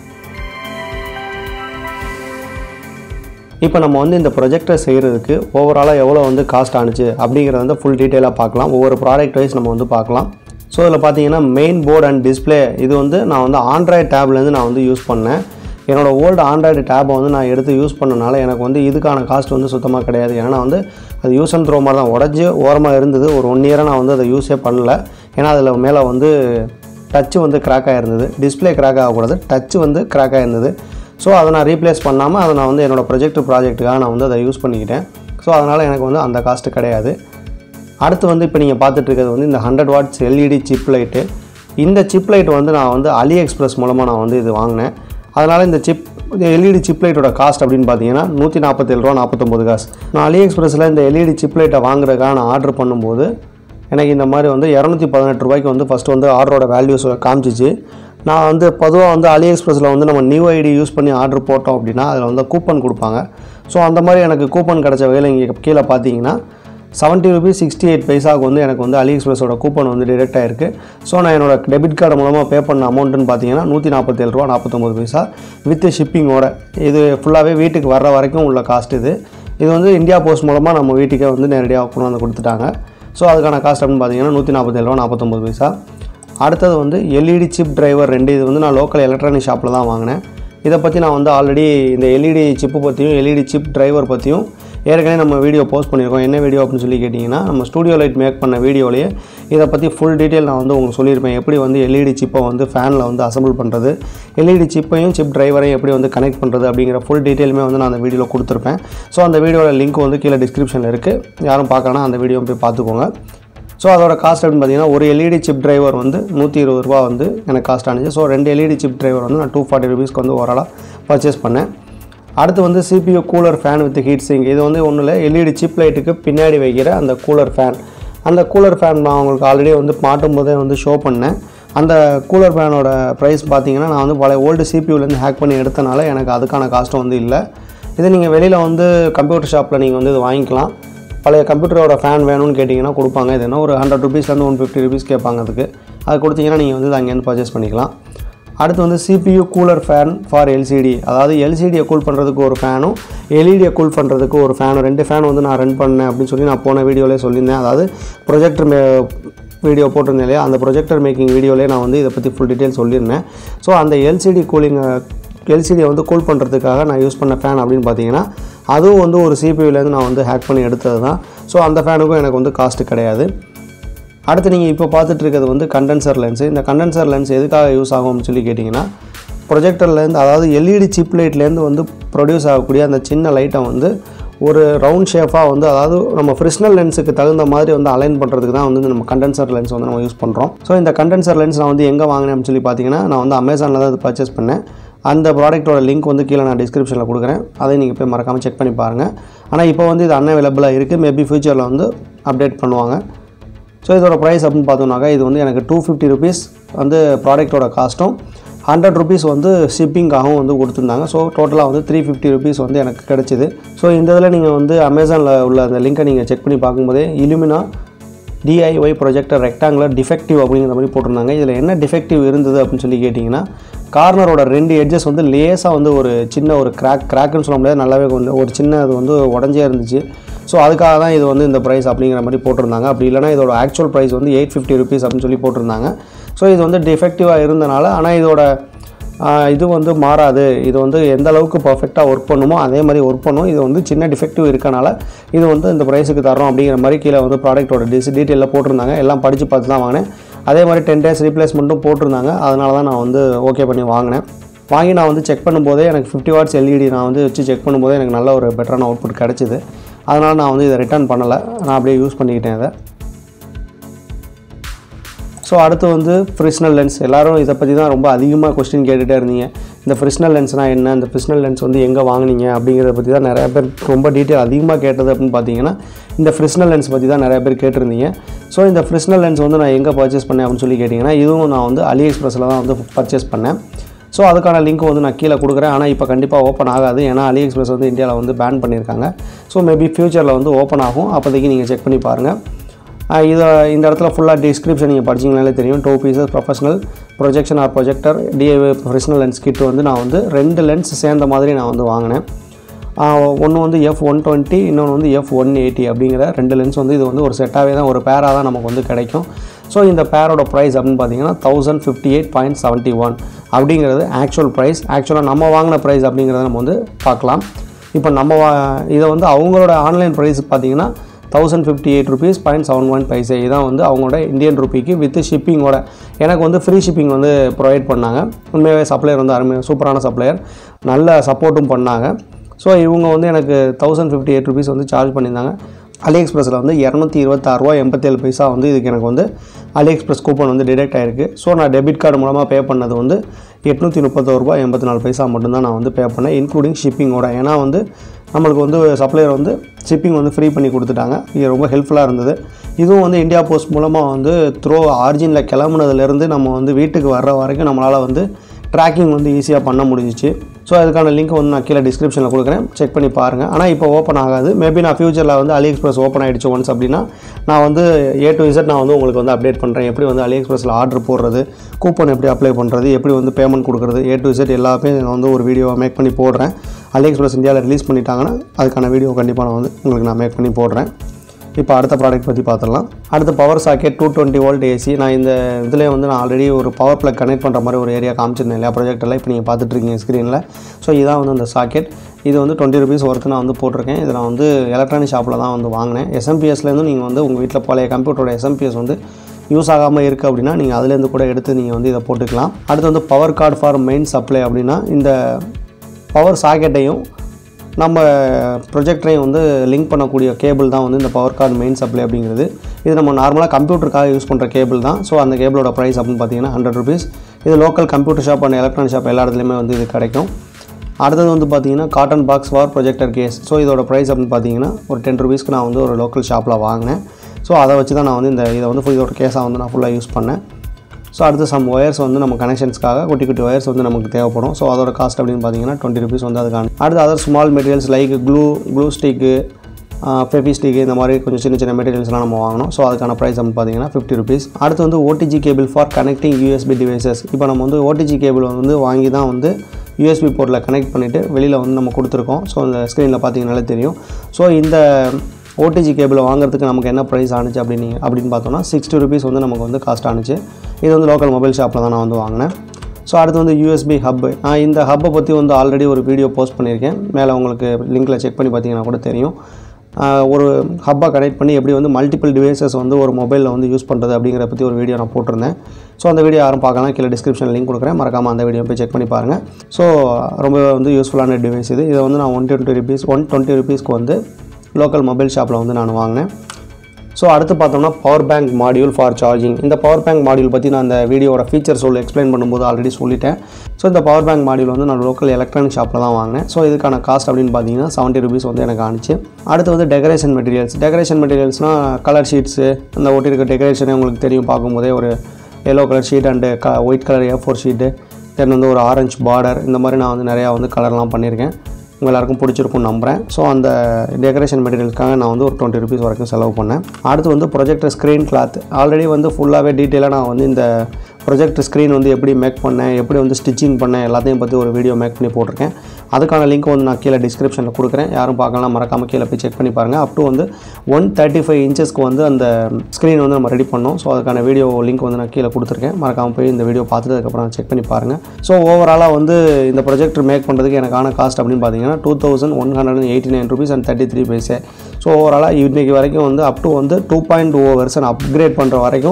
[SPEAKER 1] இப்போ நம்ம வந்து இந்த ப்ரொஜெக்டை செய்கிறதுக்கு ஓவராலாக எவ்வளோ வந்து காஸ்ட் ஆணுச்சு அப்படிங்கிறத வந்து ஃபுல் டீட்டெயிலாக பார்க்கலாம் ஒவ்வொரு ப்ராடக்ட் வைஸ் நம்ம வந்து பார்க்கலாம் ஸோ இதில் பார்த்தீங்கன்னா மெயின் போர்டு அண்ட் டிஸ்பிளே இது வந்து நான் வந்து ஆண்ட்ராய்டு டேப்லேருந்து நான் வந்து யூஸ் பண்ணேன் என்னோடய ஓல்டு ஆண்ட்ராய்டு டேப்பை வந்து நான் எடுத்து யூஸ் பண்ணனால எனக்கு வந்து இதுக்கான காஸ்ட் வந்து சுத்தமாக கிடையாது ஏன்னா வந்து அது யூஸ் அண்ட் த்ரோ மாதிரி தான் உடஞ்சி ஓரமாக இருந்தது ஒரு ஒன் இயராக நான் வந்து அதை யூஸே பண்ணல ஏன்னா அதில் மேலே வந்து டச்சு வந்து கிராக் ஆகிருந்தது டிஸ்பிளே கிராக் ஆகக்கூடாது டச்சு வந்து கிராக் ஆகிருந்தது ஸோ அதை நான் ரீப்ளேஸ் பண்ணாமல் அதை நான் வந்து என்னோடய ப்ரொஜெக்ட் ப்ராஜெக்ட்டுக்காக நான் வந்து அதை யூஸ் பண்ணிக்கிட்டேன் ஸோ அதனால் எனக்கு வந்து அந்த காஸ்ட்டு கிடையாது அடுத்து வந்து இப்போ நீங்கள் பார்த்துட்டு இருக்கிறது வந்து இந்த hundred watts LED chip light இந்த சிப் லைட் வந்து நான் வந்து அலி எக்ஸ்பிரஸ் மூலமாக நான் வந்து இது வாங்கினேன் அதனால் இந்த சிப் எல்இடி சிப் லைட்டோட காஸ்ட் அப்படின்னு பார்த்தீங்கன்னா நூற்றி நாற்பத்தேழு ரூபா நாற்பத்தொம்பது காசு நான் அலி எக்ஸ்பிரஸில் இந்த எல்இடி சிப் லைட்டை வாங்குறதுக்காக நான் ஆர்டர் பண்ணும்போது எனக்கு இந்த மாதிரி வந்து இரநூத்தி பதினெட்டு ரூபாய்க்கு வந்து ஃபஸ்ட்டு வந்து ஆர்டரோட வேல்யூஸ் காமிச்சிச்சு நான் வந்து பொதுவாக வந்து அலி எக்ஸ்பிரஸில் வந்து நம்ம நியூ ஐடி யூஸ் பண்ணி ஆர்டர் போட்டோம் அப்படின்னா அதில் வந்து கூப்பன் கொடுப்பாங்க ஸோ அந்த மாதிரி எனக்கு கூப்பன் கிடச்ச வேலை இங்கே கீழே பார்த்தீங்கன்னா செவன்ட்டி ருபீஸ் சிக்ஸ்டி எயிட் பைசாவுக்கு வந்து எனக்கு வந்து அலி எக்ஸ்பிரஸோட கூப்பன் வந்து டிடெக்ட் ஆயிருக்கு ஸோ நான் என்னோட டெபிட் கார்டு மூலமாக பே பண்ண அமௌண்ட்டுன்னு பார்த்தீங்கன்னா நூற்றி நாற்பத்தேழு ரூபா நாற்பத்தொம்பது பைசா வித் ஷிப்பிங்கோட இது ஃபுல்லாகவே வீட்டுக்கு வர்ற வரைக்கும் உள்ள காஸ்ட் இது இது வந்து இந்தியா போஸ்ட் மூலமாக நம்ம வீட்டுக்கே வந்து நேரடியாக கொண்டு வந்து கொடுத்துட்டாங்க ஸோ அதுக்கான காஸ்ட் அப்படின்னு பார்த்தீங்கன்னா நூற்றி நாற்பத்தேழு ரூபா நாற்பத்தொம்பது பைசா அடுத்தது வந்து எல்இடி சிப் டிரைவர் ரெண்டு இது வந்து நான் லோக்கல் எலக்ட்ரானிக் ஷாப்பில் தான் வாங்கினேன் இதை பற்றி நான் வந்து ஆல்ரெடி இந்த எல்இடி சிப்பு பற்றியும் எல்இடி சிப் டிரைவர் பற்றியும் ஏற்கனவே நம்ம வீடியோ போஸ்ட் பண்ணியிருக்கோம் என்ன வீடியோ அப்படின்னு சொல்லி கேட்டிங்கன்னா நம்ம ஸ்டூடியோ லைட் மேக் பண்ண வீடியோலேயே இதை பற்றி ஃபுல் டீட்டெயில் நான் வந்து உங்களுக்கு சொல்லியிருப்பேன் எப்படி வந்து எல்இடி சிப்பை வந்து ஃபேனில் வந்து அசம்பிள் பண்ணுறது எல்இடி சிப்பையும் சிப் டிரைவரையும் எப்படி வந்து கனெக்ட் பண்ணுறது அப்படிங்கிற ஃபுல் டீட்டெயிலுமே வந்து நான் அந்த வீடியோவில் கொடுத்துருப்பேன் ஸோ அந்த வீடியோட லிங்க் வந்து கீழே டிஸ்கிரிப்ஷனில் இருக்குது யாரும் பார்க்கலன்னா அந்த வீடியோ போய் பார்த்துக்கோங்க ஸோ அதோட காஸ்ட் அப்படின்னு பார்த்தீங்கன்னா ஒரு எல்இடி சிப் டிரைவர் வந்து நூற்றி இருபது ரூபா வந்து எனக்கு காஸ்ட் ஆனிச்சு ஸோ ரெண்டு எல்இடி சிப் டிரைவர் வந்து நான் டூ ஃபார்ட்டி ருபீஸ்க்கு வந்து ஓவராலாக பர்ச்சேஸ் பண்ணேன் அடுத்து வந்து CPU cooler fan with heat sink இது வந்து ஒன்றும் இல்லை எல்இடி சிப் லைட்டுக்கு பின்னாடி வைக்கிற அந்த கூலர் ஃபேன் அந்த கூலர் ஃபேன் நான் உங்களுக்கு ஆல்ரெடி வந்து மாட்டும் போதே வந்து ஷோ பண்ணேன் அந்த கூலர் ஃபேனோட ப்ரைஸ் பார்த்தீங்கன்னா நான் வந்து பழைய ஓல்டு சிபியூலேருந்து ஹேக் பண்ணி எடுத்தனால எனக்கு அதுக்கான காஸ்ட்டும் வந்து இல்லை இதை நீங்கள் வெளியில் வந்து கம்ப்யூட்டர் ஷாப்பில் நீங்கள் வந்து இது வாங்கிக்கலாம் பழைய கம்ப்யூட்டரோட ஃபேன் வேணும்னு கேட்டிங்கன்னா கொடுப்பாங்க இது என்ன ஒரு ஹண்ட்ரட் ருபீஸ்லேருந்து ஒன் ஃபிஃப்டி ருபீஸ் கேட்பாங்க அதுக்கு அது கொடுத்தீங்கன்னா நீங்கள் வந்து அங்கேருந்து பர்ச்சேஸ் பண்ணிக்கலாம் அடுத்து வந்து CPU cooler fan for LCD அதாவது எல்சிடியை கூல் பண்ணுறதுக்கு ஒரு ஃபேனும் எல்இடியை கூல் பண்ணுறதுக்கு ஒரு ஃபேனும் ரெண்டு ஃபேன் வந்து நான் ரன் பண்ணேன் அப்படின்னு சொல்லி நான் போன வீடியோலேயே சொல்லியிருந்தேன் அதாவது ப்ரொஜெக்டர் மே வீடியோ போட்டிருந்தேன் இல்லையா அந்த ப்ரொஜெக்டர் மேக்கிங் வீடியோலேயே நான் வந்து இதை பற்றி ஃபுல் டீட்டெயில் சொல்லியிருந்தேன் ஸோ அந்த எல்சிடி கூலிங்கை எல்சிடியை வந்து கூல் பண்ணுறதுக்காக நான் யூஸ் பண்ண ஃபேன் அப்படின்னு பார்த்தீங்கன்னா அதுவும் வந்து ஒரு சிபியூலேருந்து நான் வந்து ஹேக் பண்ணி எடுத்தது தான் ஸோ அந்த ஃபேனுக்கும் எனக்கு வந்து காஸ்ட்டு கிடையாது அடுத்து நீங்கள் இப்போ பார்த்துட்டு இருக்கிறது வந்து கண்டென்சர் லென்ஸு இந்த கண்டென்சர் லென்ஸ் எதுக்காக யூஸ் ஆகும்னு சொல்லி கேட்டிங்கன்னா ப்ரொஜெக்டர்லேருந்து அதாவது எல்இடி சிப் லைட்லேருந்து வந்து ப்ரொடியூஸ் ஆகக்கூடிய அந்த சின்ன லைட்டை வந்து ஒரு ரவுண்ட் ஷேப்பாக வந்து அதாவது நம்ம ஃப்ரிஷ்னல் லென்ஸுக்கு தகுந்த மாதிரி வந்து அலைன் பண்ணுறதுக்கு தான் வந்து நம்ம கண்டென்சர் லென்ஸ் வந்து நம்ம யூஸ் பண்ணுறோம் ஸோ இந்த கண்டென்சர் லென்ஸ் நான் வந்து எங்கே வாங்கினேன் அப்படின்னு சொல்லி பார்த்தீங்கன்னா நான் வந்து அமேசானில் தான் இது பர்ச்சேஸ் பண்ணேன் அந்த ப்ராடக்ட்டோட லிங்க் வந்து கீழே நான் டிஸ்கிரிப்ஷனில் கொடுக்குறேன் அதை நீங்கள் போய் மறக்காமல் செக் பண்ணி பாருங்கள் ஆனால் இப்போ வந்து இது அன்அவைலபிளாக இருக்குது மேபி ஃப்யூச்சரில் வந்து அப்டேட் பண்ணுவாங்க ஸோ இதோட ப்ரைஸ் அப்படின்னு பார்த்தோம்னாக்கா இது வந்து எனக்கு டூ ஃபிஃப்டி ருபீஸ் வந்து ப்ராடக்ட்டோட காஸ்ட்டும் ஹண்ட்ரட் ருபீஸ் வந்து ஷிப்பிங்காகவும் வந்து கொடுத்துருந்தாங்க ஸோ டோட்டலாக வந்து த்ரீ ஃபிஃப்டி ருபீஸ் வந்து எனக்கு கிடச்சிது ஸோ இந்த இதில் நீங்கள் வந்து அமேசானில் உள்ள அந்த லிங்க்கை நீங்கள் செக் பண்ணி பார்க்கும்போதே Illumina DIY projector rectangular defective அப்படிங்கிற மாதிரி போட்டிருந்தாங்க இதில் என்ன டிஃபெக்டிவ் இருந்தது அப்படின்னு சொல்லி கேட்டிங்கன்னா கார்னரோட ரெண்டு எட்ஜஸ் வந்து லேசாக வந்து ஒரு சின்ன ஒரு கிராக் கிராக்குன்னு சொல்ல முடியாது நல்லாவே வந்து ஒரு சின்ன அது வந்து உடஞ்சே இருந்துச்சு ஸோ அதுக்காக தான் இது வந்து இந்த ப்ரைஸ் அப்படிங்கிற மாதிரி போட்டிருந்தாங்க அப்படி இல்லைனா இதோட ஆக்சுவல் ப்ரைஸ் வந்து எயிட் ஃபிஃப்டி ருபீஸ் அப்படின்னு சொல்லி போட்டிருந்தாங்க ஸோ இது வந்து டிஃபெக்டிவாக இருந்தனால ஆனால் இதோட ஆஹ், இது வந்து மாறாது இது வந்து எந்த அளவுக்கு பர்ஃபெக்டாக ஒர்க் பண்ணுமோ அதே மாதிரி ஒர்க் பண்ணும் இது வந்து சின்ன டிஃபெக்டிவ் இருக்கனால இது வந்து இந்த ப்ரைஸுக்கு தரோம் அப்படிங்கிற மாதிரி கீழே வந்து ப்ராடக்ட்டோட டிஸ் டீட்டெயிலில் போட்டிருந்தாங்க எல்லாம் படித்து பார்த்து தான் வாங்கினேன் அதே மாதிரி டென் டேஸ் ரீப்ளேஸ்மெண்ட்டும் போட்டிருந்தாங்க அதனால தான் நான் வந்து ஓகே பண்ணி வாங்கினேன் வாங்கி நான் வந்து செக் பண்ணும்போதே எனக்கு ஃபிஃப்டி வாட்ஸ் எல்இடி நான் வந்து வச்சு செக் பண்ணும்போதே எனக்கு நல்ல ஒரு பெட்டரான அவுட்புட் கிடச்சிது அதனால் நான் வந்து இதை ரிட்டர்ன் பண்ணலை நான் அப்படியே யூஸ் பண்ணிக்கிட்டேன் இதை ஸோ அடுத்து வந்து ஃப்ரிஷ்னல் லென்ஸ் எல்லாரும் இதை பற்றி தான் ரொம்ப அதிகமாக கொஸ்டின் கேட்டுகிட்டே இருந்தீங்க இந்த ஃப்ரிஷ்னல் லென்ஸ்னால் என்ன இந்த ஃப்ரிஷ்னல் லென்ஸ் வந்து எங்கே வாங்குனீங்க அப்படிங்கிறத பற்றி தான் நிறைய பேர் ரொம்ப டீட்டெயில் அதிகமாக கேட்டது அப்படின்னு பார்த்தீங்கன்னா இந்த ஃப்ரிஷ்னல் லென்ஸ் பற்றி தான் நிறைய பேர் கேட்டிருந்தீங்க ஸோ இந்த ஃப்ரிஷ்னல் லென்ஸ் வந்து நான் எங்கே பர்ச்சேஸ் பண்ணேன் அப்படின்னு சொல்லி கேட்டிங்கன்னா இதுவும் நான் வந்து அலி எக்ஸ்பிரஸில் தான் வந்து பர்ச்சேஸ் பண்ணேன் ஸோ அதுக்கான லிங்க் வந்து நான் கீழே கொடுக்குறேன் ஆனால் இப்போ கண்டிப்பாக ஓப்பன் ஆகாது ஏன்னா அலி எக்ஸ்பிரஸ் வந்து இந்தியாவில் வந்து பேன் பண்ணியிருக்காங்க ஸோ மேபி ஃப்யூச்சரில் வந்து ஓப்பன் ஆகும் அப்போதைக்கு நீங்கள் செக் பண்ணி பாருங்கள் ஆஹ் இதை இந்த இடத்துல ஃபுல்லாக டிஸ்கிரிப்ஷன் நீங்கள் படிச்சிங்கனாலே தெரியும் two pieces professional projection or projector DAV professional lens kit வந்து நான் வந்து ரெண்டு லென்ஸ் சேர்ந்த மாதிரி நான் வந்து வாங்கினேன் ஒன்று வந்து எஃப் ஒன் டுவெண்ட்டி இன்னொன்று வந்து எஃப் ஒன் எயிட்டி அப்படிங்கிற ரெண்டு லென்ஸ் வந்து இது வந்து ஒரு செட்டாகவே தான் ஒரு பேராக தான் நமக்கு வந்து கிடைக்கும் ஸோ இந்த பேரோட ப்ரைஸ் அப்படின்னு பார்த்தீங்கன்னா thousand fifty eight point seventy one அப்படிங்கிறது ஆக்சுவல் ப்ரைஸ் ஆக்சுவலாக நம்ம வாங்கின ப்ரைஸ் அப்படிங்கிறத நம்ம வந்து பார்க்கலாம் இப்போ நம்ம வா இதை வந்து அவங்களோட ஆன்லைன் ப்ரைஸ் பார்த்தீங்கன்னா thousand fifty eight rupees point seven one paise இதான் வந்து அவங்களோட இந்தியன் ருபிக்கு வித் ஷிப்பிங்கோட எனக்கு வந்து ஃப்ரீ ஷிப்பிங் வந்து ப்ரொவைட் பண்ணாங்க உண்மையாகவே சப்ளையர் வந்து அருமையாக சூப்பரான சப்ளையர் நல்ல சப்போர்ட்டும் பண்ணாங்க ஸோ இவங்க வந்து எனக்கு தௌசண்ட் ஃபிஃப்டி எயிட் ருபீஸ் வந்து சார்ஜ் பண்ணியிருந்தாங்க அலி எக்ஸ்பிரஸில் வந்து இரநூத்தி இருபத்தாறுரூவா எண்பத்தேழு பைசா வந்து இதுக்கு எனக்கு வந்து அலி எக்ஸ்பிரஸ் கூப்பன் வந்து டிடெக்ட் ஆயிருக்கு ஸோ நான் டெபிட் கார்டு மூலமாக பே பண்ணது வந்து எட்நூற்றி முப்பத்தோரு ரூபா எண்பத்தி நாலு பைசா மட்டும்தான் நான் வந்து பே பண்ணேன் இன்க்ளூடிங் ஷிப்பிங்கோட ஏன்னா வந்து நம்மளுக்கு வந்து சப்ளையர் வந்து ஷிப்பிங் வந்து ஃப்ரீ பண்ணி கொடுத்துட்டாங்க இது ரொம்ப ஹெல்ப்ஃபுல்லாக இருந்தது இதுவும் வந்து இந்தியா போஸ்ட் மூலமாக வந்து த்ரோ ஆரிஜினில் கிளம்புனதுலேருந்து நம்ம வந்து வீட்டுக்கு வர்ற வரைக்கும் நம்மளால் வந்து ட்ராக்கிங் வந்து ஈஸியாக பண்ண முடிஞ்சிச்சு ஸோ அதுக்கான லிங்க் வந்து நான் கீழே டிஸ்கிரிப்ஷனில் கொடுக்குறேன் செக் பண்ணி பாருங்கள் ஆனால் இப்போ ஓப்பன் ஆகாது மேபி நான் ஃபியூச்சரில் வந்து அலி எக்ஸ்பிரஸ் ஓப்பன் ஆகிடுச்சு ஒன்ஸ் அப்படின்னா நான் வந்து ஏ டு இசட் நான் வந்து உங்களுக்கு வந்து அப்டேட் பண்ணுறேன் எப்படி வந்து அலி எக்ஸ்பிரஸில் ஆர்டர் போடுறது கூப்பன் எப்படி அப்ளை பண்ணுறது எப்படி வந்து பேமெண்ட் கொடுக்குறது ஏ டு இசட் எல்லாமே நான் வந்து ஒரு வீடியோவை மேக் பண்ணி போடுறேன் அலி எக்ஸ்பிரஸ் இந்தியாவில் ரிலீஸ் பண்ணிட்டாங்கன்னா அதுக்கான வீடியோ கண்டிப்பாக நான் வந்து உங்களுக்கு நான் மேக் பண்ணி போடுறேன் இப்போ அடுத்த ப்ராடக்ட் பற்றி பார்த்துடலாம் அடுத்து power socket two twenty volt AC நான் இந்த இதில் வந்து நான் ஆல்ரெடி ஒரு பவர் ப்ளக் கனெக்ட் பண்ணுற மாதிரி ஒரு ஏரியா காமிச்சிருந்தேன் இல்லையா ப்ரொஜெக்டெல்லாம் இப்போ நீங்கள் பார்த்துட்ருக்கீங்க ஸ்க்ரீனில் ஸோ இதான் வந்து அந்த சாக்கெட் இது வந்து டுவெண்ட்டி ருபீஸ் ஒர்த்து நான் வந்து போட்டிருக்கேன் இது நான் வந்து எலக்ட்ரானிக் ஷாப்பில் தான் வந்து வாங்கினேன் எஸ்எம்பிஎஸ்லேருந்து நீங்கள் வந்து உங்கள் வீட்டில் பழைய கம்ப்யூட்டரோட எஸ்எம்பிஎஸ் வந்து யூஸ் ஆகாமல் இருக்குது அப்படின்னா நீங்கள் அதுலேருந்து கூட எடுத்து நீங்கள் வந்து இதை போட்டுக்கலாம் அடுத்து வந்து power cord for main supply அப்படின்னா இந்த பவர் சாக்கெட்டையும் நம்ம ப்ரொஜெக்டரையும் வந்து லிங்க் பண்ணக்கூடிய கேபிள் தான் வந்து இந்த பவர் கார்டு மெயின் சப்ளை அப்படிங்கிறது இது நம்ம நார்மலாக கம்ப்யூட்டருக்காக யூஸ் பண்ணுற கேபிள் தான் ஸோ அந்த கேபிளோட ப்ரைஸ் அப்படின்னு பார்த்தீங்கன்னா ஹண்ட்ரட் ருபீஸ் இது local computer shop and electronic shop எல்லா இடத்துலையுமே வந்து இது கிடைக்கும் அடுத்தது வந்து பார்த்தீங்கன்னா cotton box for projector case so இதோட ப்ரைஸ் அப்படின்னு பார்த்தீங்கன்னா ஒரு டென் ருபீஸ்க்கு நான் வந்து ஒரு லோக்கல் ஷாப்பில் வாங்கினேன் ஸோ அதை வச்சு தான் நான் வந்து இந்த இதை வந்து full இதோட கேஸாக வந்து நான் ஃபுல்லாக யூஸ் பண்ணேன் ஸோ அடுத்து சம் ஒயர்ஸ் வந்து நம்ம கனெக்ஷன்ஸ்க்காக குட்டி குட்டி ஒயர்ஸ் வந்து நமக்கு தேவைப்படும் ஸோ அதோட காஸ்ட் அப்படின்னு பார்த்தீங்கன்னா டுவெண்ட்டி ருபீஸ் வந்து அதுக்கான அடுத்து other small materials like glue glue stick Fevistick இந்த மாதிரி கொஞ்சம் சின்ன சின்ன மெட்டீரியல்ஸ்லாம் நம்ம வாங்கணும் ஸோ அதுக்கான ப்ரைஸ் அப்படின்னு பார்த்தீங்கன்னா ஃபிஃப்டி ருபீஸ் அடுத்து வந்து OTG cable for connecting USB devices இப்போ நம்ம வந்து ஓடிஜி கேபிள் வந்து வாங்கி தான் வந்து யூஎஸ்பி போர்ட்டில் கனெக்ட் பண்ணிவிட்டு வெளியில் வந்து நம்ம கொடுத்துருக்கோம் ஸோ அந்த ஸ்க்ரீனில் பார்த்தீங்கனாலே தெரியும் ஸோ இந்த ஓடிஜி கேபிளை வாங்குறதுக்கு நமக்கு என்ன ப்ரைஸ் ஆணுச்சு அப்படின்னு அப்படின்னு பார்த்தோம்னா சிக்ஸ்டி ருபீஸ் வந்து நமக்கு வந்து காஸ்ட் ஆணுச்சு இது வந்து லோக்கல் மொபைல் ஷாப்பில் தான் நான் வந்து வாங்கினேன் ஸோ அடுத்து வந்து யூஎஸ்பி ஹப்பு நான் இந்த ஹப்பை பற்றி வந்து ஆல்ரெடி ஒரு வீடியோ போஸ்ட் பண்ணியிருக்கேன் மேலே உங்களுக்கு லிங்க்கில் செக் பண்ணி பார்த்தீங்கன்னா கூட தெரியும் ஆஹ் ஒரு ஹப்பை கனெக்ட் பண்ணி எப்படி வந்து மல்டிபிள் டிவைசஸ் வந்து ஒரு மொபைலில் வந்து யூஸ் பண்ணுறது அப்படிங்கிற பற்றி ஒரு வீடியோ நான் போட்டிருந்தேன் ஸோ அந்த வீடியோ யாரும் பார்க்கலாம் கீழே டிஸ்கிரிப்ஷன் லிங்க் கொடுக்குறேன் மறக்காமல் அந்த வீடியோ போய் செக் பண்ணி பாருங்கள் ஸோ ரொம்ப வந்து யூஸ்ஃபுல்லான டிவைஸ் இது இதை வந்து நான் one twenty rupees one twenty ருபீஸ்க்கு வந்து லோக்கல் மொபைல் ஷாப்பில் வந்து நான் வாங்கினேன் ஸோ அடுத்து பார்த்தோம்னா power bank module for charging இந்த பவர் பேங்க் மாடியூல் பற்றி நான் அந்த வீடியோட ஃபீச்சர் சொல்ல எக்ஸ்பிளைன் பண்ணும்போது ஆல்ரெடி சொல்லிட்டேன் ஸோ இந்த பவர் பேங்க் மாடியூல் வந்து நான் லோக்கல் எலக்ட்ரானிக் ஷாப்பில் தான் வாங்கினேன் ஸோ இதுக்கான காஸ்ட் அப்படின்னு பார்த்தீங்கன்னா செவன்ட்டி ருபீஸ் வந்து எனக்கு ஆனிச்சு அடுத்து வந்து டெக்கரேஷன் மெட்டீரியல்ஸ் டெக்கரேஷன் மெட்டீரியல்ஸ்னால் கலர் ஷீட்ஸு அந்த ஒட்டியிருக்க டெக்கரேஷனே உங்களுக்கு தெரியும் பார்க்கும்போதே ஒரு எல்லோ கலர் ஷீட் அண்டு க white colour A four sheet then வந்து ஒரு ஆரஞ்சு பார்டர் இந்த மாதிரி நான் வந்து நிறையா வந்து கலர்லாம் பண்ணியிருக்கேன் உங்கள் எல்லாருக்கும் பிடிச்சிருக்கும்னு நம்புகிறேன் ஸோ அந்த டெக்கரேஷன் மெட்டீரியல்ஸ்க்காக நான் வந்து ஒரு டுவெண்ட்டி ருபீஸ் வரைக்கும் செலவு பண்ணேன் அடுத்து வந்து ப்ரொஜெக்டர் ஸ்க்ரீன் கிளாத் ஆல்ரெடி வந்து ஃபுல்லாகவே டீட்டெயிலாக நான் வந்து இந்த ப்ரொஜெக்டர் ஸ்க்ரீன் வந்து எப்படி மேக் பண்ணேன் எப்படி வந்து ஸ்டிச்சிங் பண்ணேன் எல்லாத்தையும் பற்றி ஒரு வீடியோ மேக் பண்ணி போட்டிருக்கேன் அதுக்கான லிங்க் வந்து நான் கீழே டிஸ்கிரிப்ஷனில் கொடுக்குறேன் யாரும் பார்க்கலாம் மறக்காமல் கீழே போய் செக் பண்ணி பாருங்கள் அப் டு வந்து ஒன் தேர்ட்டி ஃபைவ் இன்ச்சஸ்க்கு வந்து அந்த ஸ்க்ரீன் வந்து நம்ம ரெடி பண்ணோம் ஸோ அதுக்கான வீடியோ லிங்க் வந்து நான் கீழே கொடுத்துருக்கேன் மறக்காமல் போய் இந்த வீடியோ பார்த்துட்டு அதுக்கப்புறம் செக் பண்ணி பாருங்கள் ஸோ ஓவராலாக வந்து இந்த ப்ரொஜெக்டர் மேக் பண்ணுறதுக்கு எனக்கான காஸ்ட் அப்படின்னு பார்த்தீங்கன்னா two thousand one hundred and eighty nine rupees and thirty three paise so ஓவராலாக இன்றைக்கி வரைக்கும் வந்து அப் டு வந்து two point O version upgrade பண்ணுற வரைக்கும்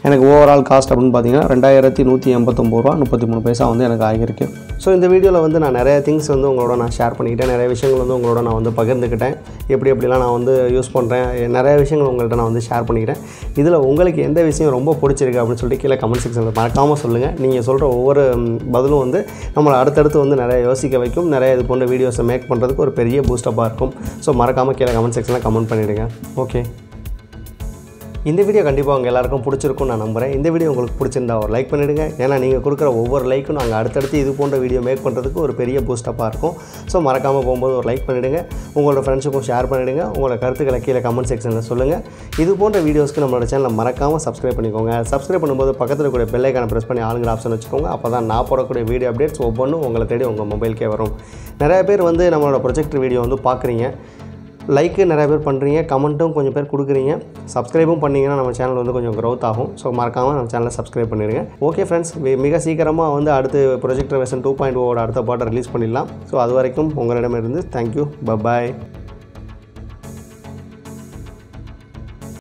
[SPEAKER 1] எனக்கு ஓவரால் காஸ்ட் அப்படின்னு பார்த்தீங்கன்னா ரெண்டாயிரத்தி நூற்றி எண்பத்தொம்பது ரூபா முப்பத்தி மூணு பைசா வந்து எனக்கு ஆகியிருக்கு ஸோ இந்த வீடியோவில் வந்து நான் நிறைய திங்ஸ் வந்து உங்களோட நான் ஷேர் பண்ணிக்கிட்டேன் நிறைய விஷயங்கள் வந்து உங்களோட நான் வந்து பகிர்ந்துக்கிட்டேன் எப்படி எப்படிலாம் நான் வந்து யூஸ் பண்ணுறேன் நிறைய விஷயங்கள் உங்கள்கிட்ட நான் வந்து ஷேர் பண்ணிக்கிறேன் இதில் உங்களுக்கு எந்த விஷயம் ரொம்ப பிடிச்சிருக்கு அப்படின்னு சொல்லிட்டு கீழே கமெண்ட் செக்ஷனில் மறக்காமல் சொல்லுங்கள் நீங்கள் சொல்கிற ஒவ்வொரு ம், பதிலும் வந்து நம்மளை அடுத்தடுத்து வந்து நிறைய யோசிக்க வைக்கும் நிறைய இது போன்ற வீடியோஸை மேக் பண்ணுறதுக்கு ஒரு பெரிய பூஸ்டப்பாக இருக்கும் ஸோ மறக்காமல் கீழே கமெண்ட் செக்ஷனில் கமெண்ட் பண்ணிவிடுங்க ஓகே இந்த வீடியோ கண்டிப்பாக உங்கள் எல்லாருக்கும் பிடிச்சிருக்கும் நான் நம்புகிறேன் இந்த வீடியோ உங்களுக்கு பிடிச்சிருந்தா ஒரு லைக் பண்ணிவிடுங்க ஏன்னா நீங்கள் கொடுக்குற ஒவ்வொரு லைக்கும் நாங்கள் அடுத்தடுத்து இது போன்ற வீடியோ மேக் பண்ணுறதுக்கு ஒரு பெரிய பூஸ்டப்பாக இருக்கும் ஸோ மறக்காமல் போகும்போது ஒரு லைக் பண்ணிவிடுங்க உங்களோட ஃப்ரெண்ட்ஸுக்கும் ஷேர் பண்ணிவிடுங்க உங்களோட கருத்துக்களை கீழே கமெண்ட் செக்ஷனில் சொல்லுங்கள் இது போன்ற வீடியோஸ்க்கு நம்மளோட சேனலை மறக்காமல் சப்ஸ்கிரைப் பண்ணிக்கோங்க சப்ஸ்கிரைப் பண்ணும்போது பக்கத்தில் கூட பெல்லைக்கான ப்ரெஸ் பண்ணி ஆளுங்கிற ஆப்ஷன் வச்சுக்கோங்க அப்போ தான் நான் போடக்கூடிய வீடியோ அப்டேட்ஸ் ஒவ்வொன்றும் உங்களை தேடி உங்கள் மொபைலுக்கே வரும் நிறைய பேர் வந்து நம்மளோட ப்ரொஜெக்டர் வீடியோ வந்து பார்க்குறீங்க லைக்கு நிறைய பேர் பண்ணுறீங்க கமெண்ட்டும் கொஞ்சம் பேர் கொடுக்குறீங்க சப்ஸ்கிரைபும் பண்ணிங்கன்னா நம்ம சேனல் வந்து கொஞ்சம் க்ரோத் ஆகும் ஸோ மறக்காமல் நம்ம சேனலை சப்ஸ்கிரைப் பண்ணிடுங்க ஓகே ஃப்ரெண்ட்ஸ் மிக சீக்கிரமாக வந்து அடுத்து ப்ரொஜெக்டர் வெர்ஷன் டூ பாயிண்ட் ஓட அடுத்த பாட்டை ரிலீஸ் பண்ணிடலாம் ஸோ அது வரைக்கும் உங்களிடமிருந்து தேங்க்யூ பபாய்